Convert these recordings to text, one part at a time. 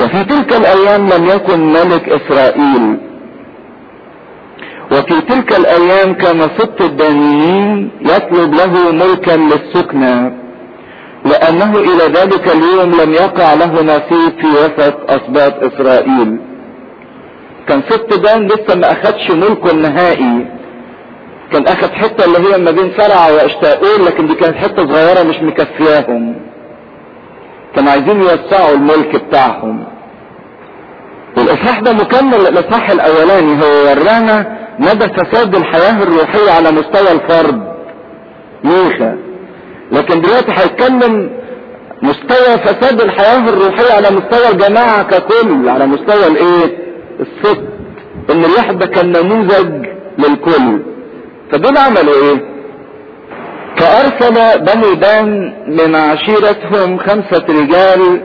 وفي تلك الايام لم يكن ملك اسرائيل وفي تلك الايام كان سبط الدانيين يطلب له ملكا للسكنى لانه الى ذلك اليوم لم يقع له نصيب في وسط اسباط اسرائيل كان سبط دان لسه ما اخدش ملكه النهائي كان اخد حته اللي هي ما بين سرعه واشتاؤول لكن دي كانت حته صغيره مش مكفياهم كانوا عايزين يوسعوا الملك بتاعهم والاصحاح ده مكمل للاصحاح الاولاني هو ورانا مدى فساد الحياه الروحيه على مستوى الفرد ميخا لكن دلوقتي هيتكلم مستوى فساد الحياه الروحيه على مستوى الجماعه ككل على مستوى الايه الصدق ان الواحد ده كان نموذج للكل فدول عملوا ايه فارسل بني دان من عشيرتهم خمسة رجال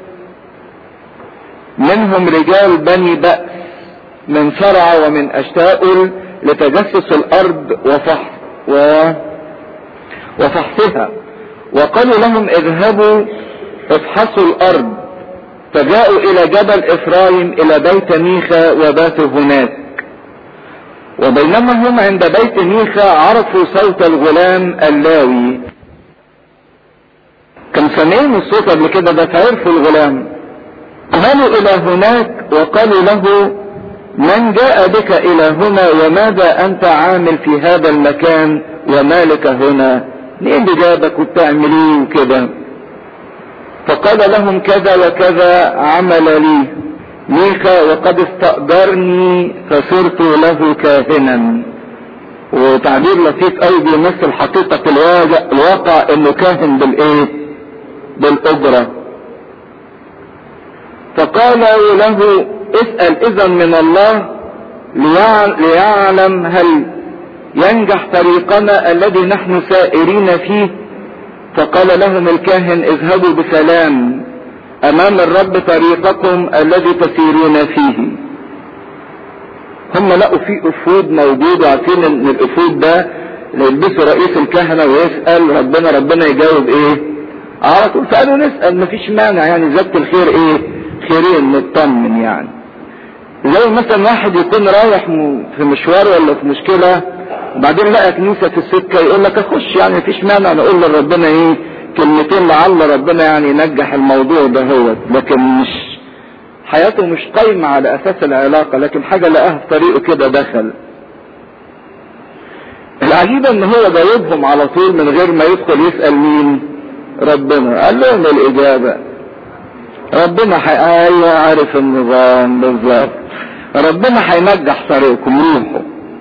منهم رجال بني بأس من فرع ومن اشتاؤل لتجسس الارض وفحص و... وفحصها وقالوا لهم اذهبوا افحصوا الارض فجاءوا الى جبل افرايم الى بيت ميخا وباتوا هناك وبينما هم عند بيت ميخا عرفوا صوت الغلام اللاوي كان سامعين الصوت قبل كده ده فعرفوا الغلام مالوا الى هناك وقالوا له من جاء بك الى هنا وماذا انت عامل في هذا المكان ومالك هنا مين اللي جابك وبتعمل ايه وكده فقال لهم كذا وكذا عمل لي ميخا وقد استأجرني فصرت له كاهنا وتعبير لطيف قوي بيمثل حقيقة الواقع انه كاهن بالايه بالاجرة فقالوا له اسأل اذا من الله ليعلم هل ينجح طريقنا الذي نحن سائرين فيه فقال لهم الكاهن اذهبوا بسلام امام الرب طريقكم الذي تسيرون فيه هم لقوا في افود موجود وعارفين ان الافود ده يلبسه رئيس الكهنة ويسأل ربنا ربنا يجاوب ايه على طول فقالوا نسأل مفيش مانع يعني زادة الخير ايه خيرين نطمن يعني زي مثلا واحد يكون رايح في مشوار ولا في مشكلة وبعدين لقى كنيسة في السكة يقول لك اخش يعني مفيش مانع نقول لربنا ايه كلمتين لعل ربنا يعني ينجح الموضوع ده هو لكن مش حياته مش قايمة على اساس العلاقة لكن حاجة لقاها في طريقه كده دخل العجيب ان هو جاوبهم على طول من غير ما يدخل يسأل مين ربنا قال لهم الاجابة ربنا حي... ايوه عارف النظام بالظبط ربنا هينجح طريقكم روحوا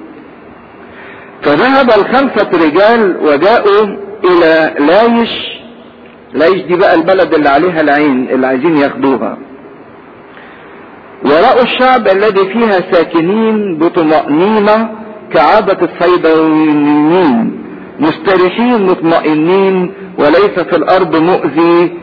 فذهب الخمسة رجال وجاءوا الى لايش لايش دي بقى البلد اللي عليها العين اللي عايزين ياخدوها ورأوا الشعب الذي فيها ساكنين بطمأنينة كعادة الصيدليين مستريحين مطمئنين وليس في الأرض مؤذي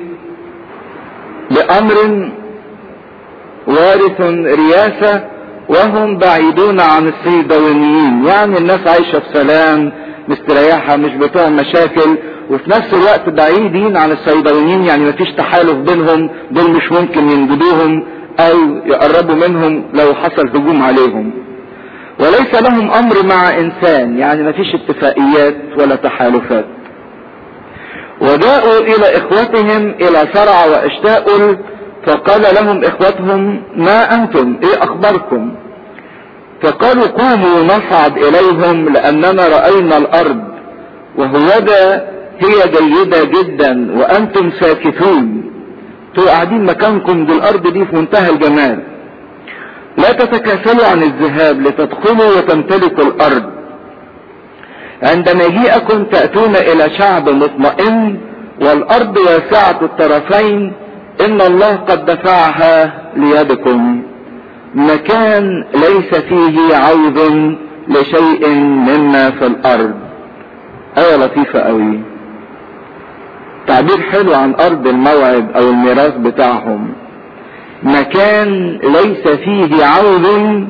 بأمر وارث رياسة وهم بعيدون عن الصيدليين يعني الناس عايشة في سلام مستريحة مش بتوع مشاكل وفي نفس الوقت بعيدين عن الصيدليين يعني مفيش تحالف بينهم دول مش ممكن ينجدوهم او يقربوا منهم لو حصل هجوم عليهم وليس لهم امر مع انسان يعني مفيش اتفاقيات ولا تحالفات وجاءوا الى اخوتهم الى سرع واشتاؤل فقال لهم اخوتهم ما انتم ايه اخباركم فقالوا قوموا نصعد اليهم لاننا راينا الارض وهوذا هي جيدة جدا وانتم ساكتون انتوا قاعدين مكانكم دي الارض دي في منتهى الجمال لا تتكاسلوا عن الذهاب لتدخلوا وتمتلكوا الارض عند مجيئكم تأتون الى شعب مطمئن والارض واسعة الطرفين ان الله قد دفعها ليدكم مكان ليس فيه عوض لشيء مما في الارض ايه لطيفة قوي تعبير حلو عن ارض الموعد او الميراث بتاعهم مكان ليس فيه عوض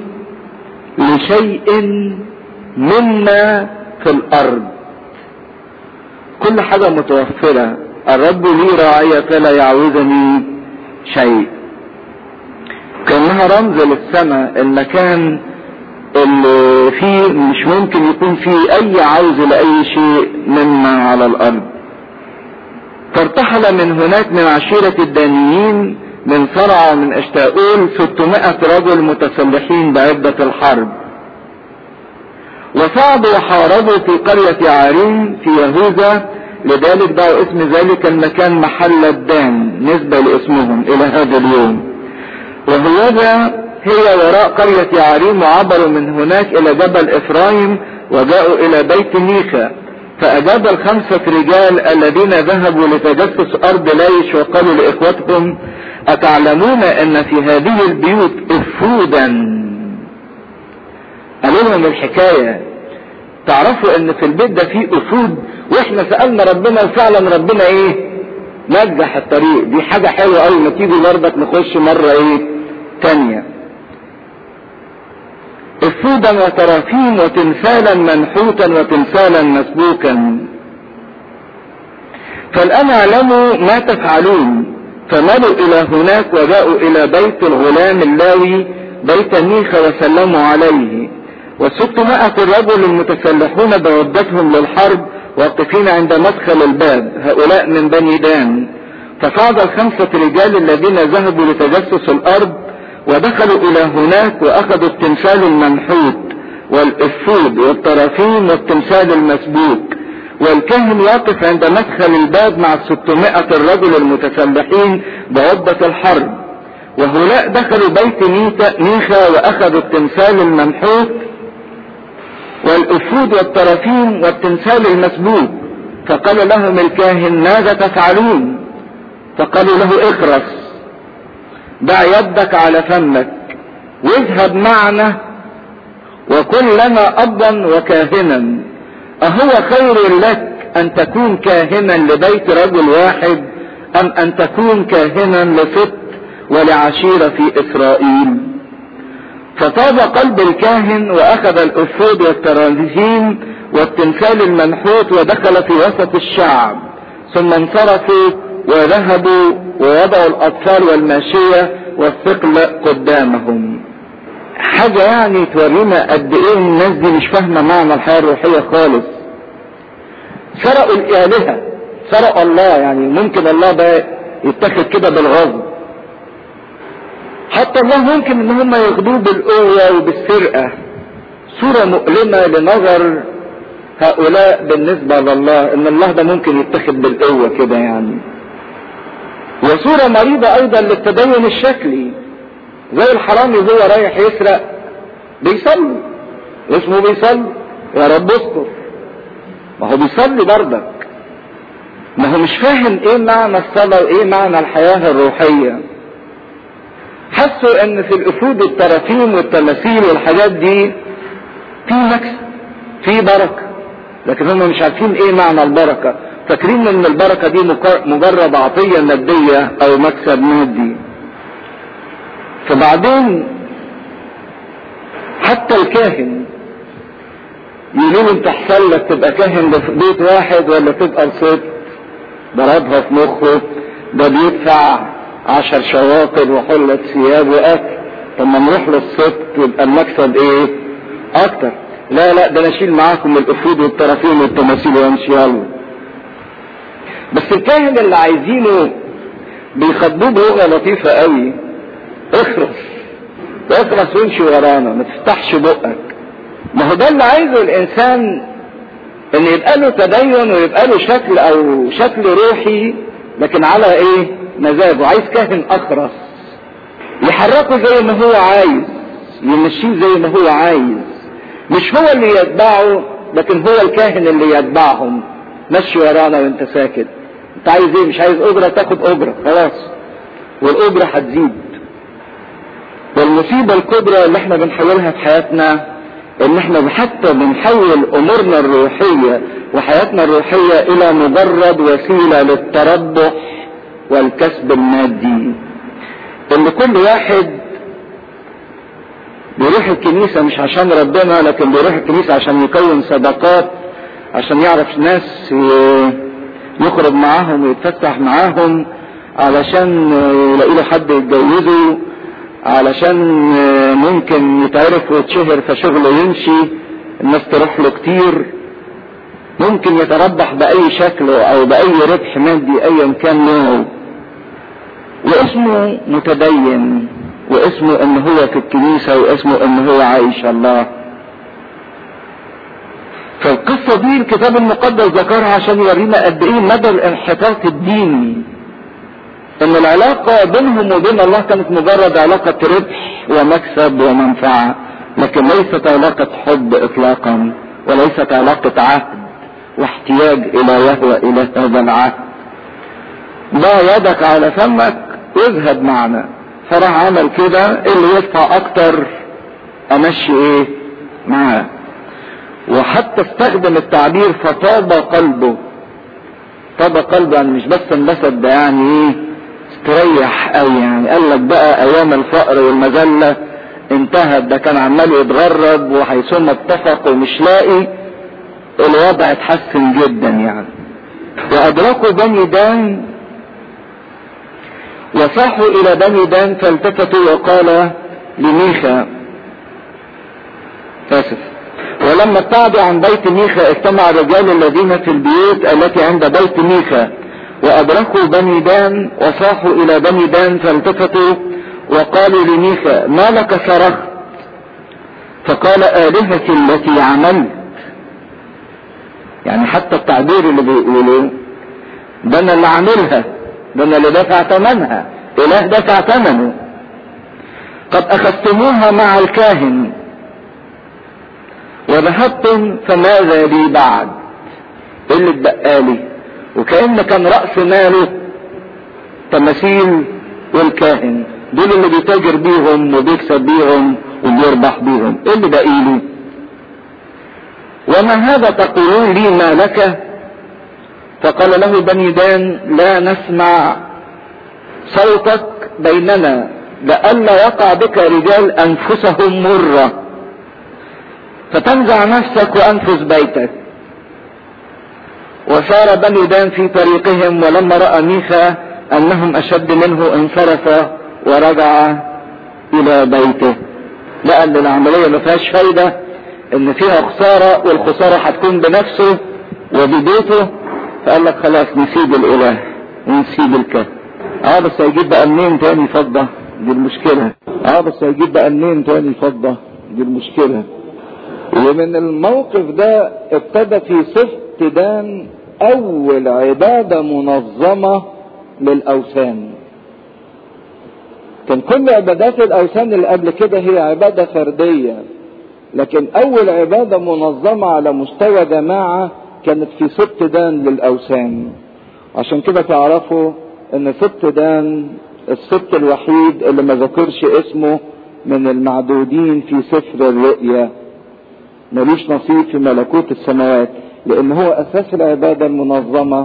لشيء مما في الارض كل حاجة متوفرة الرب لي راعية فلا يعوزني شيء انها رمز للسماء المكان اللي فيه مش ممكن يكون فيه اي عوز لاي شيء مما على الارض فارتحل من هناك من عشيرة الدانيين من صرع ومن اشتاؤول 600 رجل متسلحين بعدة الحرب وصعدوا وحاربوا في قرية عارين في يهوذا لذلك دعوا اسم ذلك المكان محل الدان نسبة لاسمهم الى هذا اليوم وهذا هي وراء قرية عارين وعبروا من هناك الى جبل افرايم وجاءوا الى بيت ميخا فاجاب الخمسة رجال الذين ذهبوا لتجسس ارض ليش وقالوا لاخوتهم اتعلمون ان في هذه البيوت افودا قالوا لهم الحكاية تعرفوا ان في البيت ده فيه افود واحنا سألنا ربنا وفعلا ربنا ايه نجح الطريق دي حاجة حلوة قوي ما تيجي برضك نخش مرة ايه تانية افودا وتراكيم وتمثالا منحوتا وتمثالا مسبوكا فالان اعلموا ما تفعلون فملوا الى هناك وجاءوا الى بيت الغلام اللاوي بيت ميخا وسلموا عليه وستمائة رجل المتسلحون بودتهم للحرب واقفين عند مدخل الباب هؤلاء من بني دان فصعد الخمسة رجال الذين ذهبوا لتجسس الارض ودخلوا الى هناك واخذوا التمثال المنحوت والافود والطرافين والتمثال المسبوك والكاهن واقف عند مدخل الباب مع الستمائة الرجل المتسلحين بعدة الحرب وهؤلاء دخلوا بيت ميخا واخذوا التمثال المنحوت والافود والطرافين والتمثال المسبوك فقال لهم الكاهن ماذا تفعلون فقالوا له اخرس ضع يدك على فمك واذهب معنا وكن لنا ابا وكاهنا اهو خير لك ان تكون كاهنا لبيت رجل واحد ام ان تكون كاهنا لست ولعشيرة في اسرائيل فطاب قلب الكاهن واخذ الافود والترانزين والتمثال المنحوت ودخل في وسط الشعب ثم انصرفوا وذهبوا ووضعوا الاطفال والماشية والثقل قدامهم حاجة يعني تورينا قد ايه الناس دي مش فاهمة معنى الحياة الروحية خالص سرقوا الالهة سرقوا الله يعني ممكن الله ده يتخذ كده بالغضب حتى الله ممكن ان هم ياخدوه بالقوة وبالسرقة صورة مؤلمة لنظر هؤلاء بالنسبة لله ان الله ده ممكن يتخذ بالقوة كده يعني وصورة مريضة ايضا للتدين الشكلي زي الحرامي وهو رايح يسرق بيصلي اسمه بيصلي يا رب استر ما هو بيصلي برضك ما هو مش فاهم ايه معنى الصلاة وايه معنى الحياة الروحية حسوا ان في الافود التراثيم والتماثيل والحاجات دي في مكسب في بركة لكن هم مش عارفين ايه معنى البركة فاكرين ان البركة دي مجرد عطية مادية او مكسب مادي فبعدين حتى الكاهن يقولوا انت احسن لك تبقى كاهن في بيت واحد ولا تبقى الست ضربها في مخه ده بيدفع عشر شواطر وحلة ثياب واكل طب ما نروح للست يبقى المكسب ايه اكتر لا لا ده انا اشيل معاكم الافود والطرفين والتماثيل وامشي يلا بس الكاهن اللي عايزينه بيخبوه بلغه لطيفه قوي اخرس اخرس وامشي ورانا ما تفتحش بقك ما هو ده اللي عايزه الانسان ان يبقى له تدين ويبقى له شكل او شكل روحي لكن على ايه مزاجه عايز كاهن اخرس يحركه زي ما هو عايز يمشيه زي ما هو عايز مش هو اللي يتبعه لكن هو الكاهن اللي يتبعهم مشي ورانا وانت ساكت انت عايز ايه مش عايز اجرة تاخد اجرة خلاص والاجرة هتزيد والمصيبة الكبرى اللي احنا بنحولها في حياتنا ان احنا حتى بنحول امورنا الروحية وحياتنا الروحية الى مجرد وسيلة للتربح والكسب المادي ان كل واحد بيروح الكنيسة مش عشان ربنا لكن بيروح الكنيسة عشان يكون صداقات عشان يعرف ناس يخرج معاهم ويتفتح معاهم علشان يلاقي له حد يتجوزه علشان ممكن يتعرف ويتشهر فشغله يمشي الناس تروح له كتير ممكن يتربح بأي شكل أو بأي ربح مادي أيا كان نوعه واسمه متدين واسمه ان هو في الكنيسة واسمه ان هو عايش الله فالقصة دي الكتاب المقدس ذكرها عشان يورينا قد ايه مدى الانحطاط الديني ان العلاقة بينهم وبين الله كانت مجرد علاقة ربح ومكسب ومنفعة لكن ليست علاقة حب اطلاقا وليست علاقة عهد واحتياج الى يهوى الى هذا العهد ضع يدك على فمك واذهب معنا فراح عمل كده اللي يدفع اكتر امشي ايه معاه وحتى استخدم التعبير فطاب قلبه طاب قلبه يعني مش بس انبسط ده يعني ايه استريح قوي يعني قال لك بقى ايام الفقر والمذله انتهت ده كان عمال يتغرب وحيثما اتفق ومش لاقي الوضع اتحسن جدا يعني وادركوا بني دان وصاحوا الى بني دان فالتفتوا وقال لميخا اسف ولما ابتعدوا عن بيت ميخا اجتمع الرجال الذين في البيوت التي عند بيت ميخا وادركوا بني دان وصاحوا الى بني دان فالتفتوا وقالوا لميخا ما لك صرخت فقال آلهتي التي عملت يعني حتى التعبير اللي بيقولوا ده انا اللي عاملها ده انا اللي دفع ثمنها اله دفع ثمنه قد اخذتموها مع الكاهن وذهبتم فماذا لي بعد ايه اللي اتبقالي وكأن كان رأس ماله تماثيل والكاهن دول اللي بيتاجر بيهم وبيكسب بيهم وبيربح بيهم ايه اللي بقيلي وما هذا تقولون لي ما لك فقال له بني دان لا نسمع صوتك بيننا لئلا يقع بك رجال انفسهم مره فتنزع نفسك وانفس بيتك وسار بني دان في طريقهم ولما راى ميخا انهم اشد منه انصرف ورجع الى بيته لقى ان العمليه ما فيهاش فايده ان فيها خساره والخساره هتكون بنفسه وببيته فقال لك خلاص نسيب الاله ونسيب الكهف اه بس هيجيب بقى منين تاني فضه دي المشكله اه بس هيجيب بقى منين تاني فضه دي المشكله ومن الموقف ده ابتدى في سفت دان اول عبادة منظمة للاوثان كان كل عبادات الاوثان اللي قبل كده هي عبادة فردية لكن اول عبادة منظمة على مستوى جماعة كانت في سبت دان للاوثان عشان كده تعرفوا ان سبت دان السبت الوحيد اللي ما ذكرش اسمه من المعدودين في سفر الرؤيا ملوش نصيب في ملكوت السماوات لان هو اساس العباده المنظمه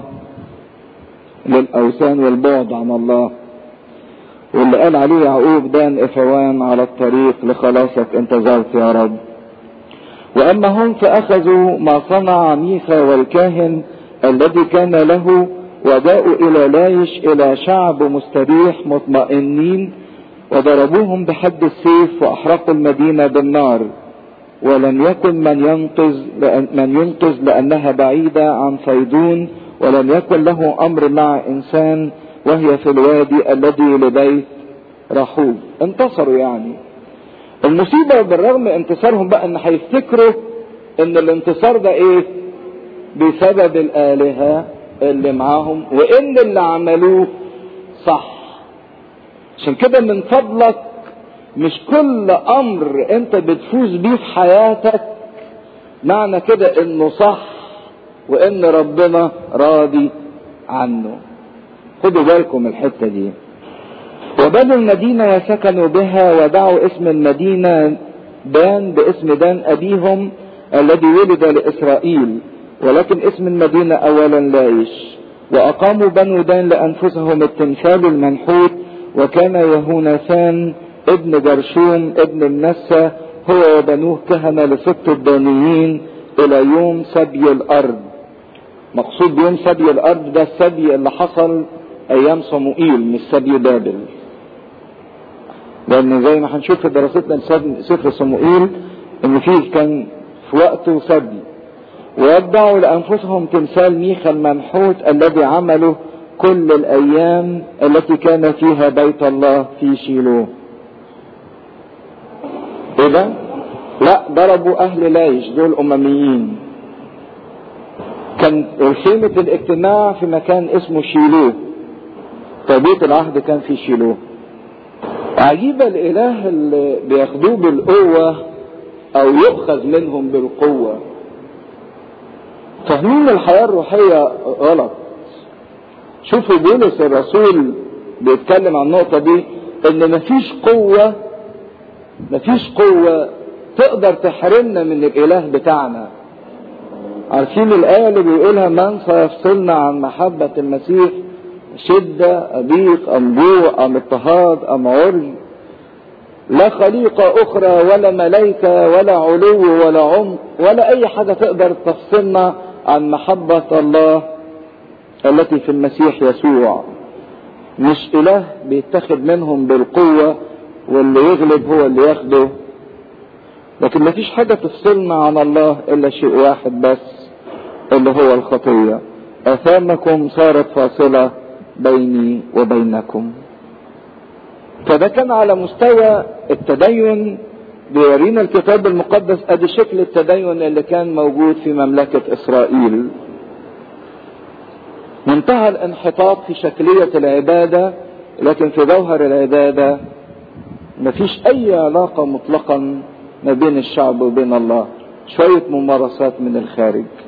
للاوثان والبعد عن الله واللي قال عليه يعقوب دان افوان على الطريق لخلاصك انتظرت يا رب واما هم فاخذوا ما صنع ميخا والكاهن الذي كان له وجاءوا الى لايش الى شعب مستريح مطمئنين وضربوهم بحد السيف واحرقوا المدينه بالنار ولم يكن من ينقذ من ينقذ لانها بعيده عن صيدون ولم يكن له امر مع انسان وهي في الوادي الذي لبيت رحوب انتصروا يعني المصيبة بالرغم انتصارهم بقى ان هيفتكروا ان الانتصار ده ايه بسبب الالهة اللي معاهم وان اللي عملوه صح عشان كده من فضلك مش كل امر انت بتفوز بيه في حياتك معنى كده انه صح وان ربنا راضي عنه خدوا بالكم الحتة دي وبنوا المدينة وسكنوا بها ودعوا اسم المدينة دان باسم دان ابيهم الذي ولد لاسرائيل ولكن اسم المدينة اولا لايش واقاموا بنو دان لانفسهم التمثال المنحوت وكان يهوناثان ابن جرشوم ابن النسة هو وبنوه كهنة لست الدانيين الى يوم سبي الارض مقصود بيوم سبي الارض ده السبي اللي حصل ايام صموئيل مش سبي بابل لان زي ما هنشوف في دراستنا سفر صموئيل ان فيه كان في وقته سدي ويتبعوا لانفسهم تمثال ميخا المنحوت الذي عمله كل الايام التي كان فيها بيت الله في شيلوه ايه ده لا ضربوا اهل لايش دول امميين كان خيمة الاجتماع في مكان اسمه شيلوه تابوت العهد كان في شيلوه عجيب الاله اللي بياخدوه بالقوة او يؤخذ منهم بالقوة فاهمين الحياة الروحية غلط شوفوا بولس الرسول بيتكلم عن النقطة دي ان مفيش قوة مفيش قوة تقدر تحرمنا من الاله بتاعنا عارفين الآية اللي بيقولها من سيفصلنا عن محبة المسيح شدة أضيق أم جوع أم اضطهاد أم عري لا خليقة أخرى ولا ملائكة ولا علو ولا عمق ولا أي حاجة تقدر تفصلنا عن محبة الله التي في المسيح يسوع مش إله بيتخذ منهم بالقوة واللي يغلب هو اللي ياخده لكن مفيش حاجة تفصلنا عن الله إلا شيء واحد بس اللي هو الخطية آثامكم صارت فاصلة بيني وبينكم فده كان على مستوى التدين بيورينا الكتاب المقدس ادي شكل التدين اللي كان موجود في مملكة اسرائيل منتهى الانحطاط في شكلية العبادة لكن في جوهر العبادة مفيش اي علاقة مطلقا ما بين الشعب وبين الله شوية ممارسات من الخارج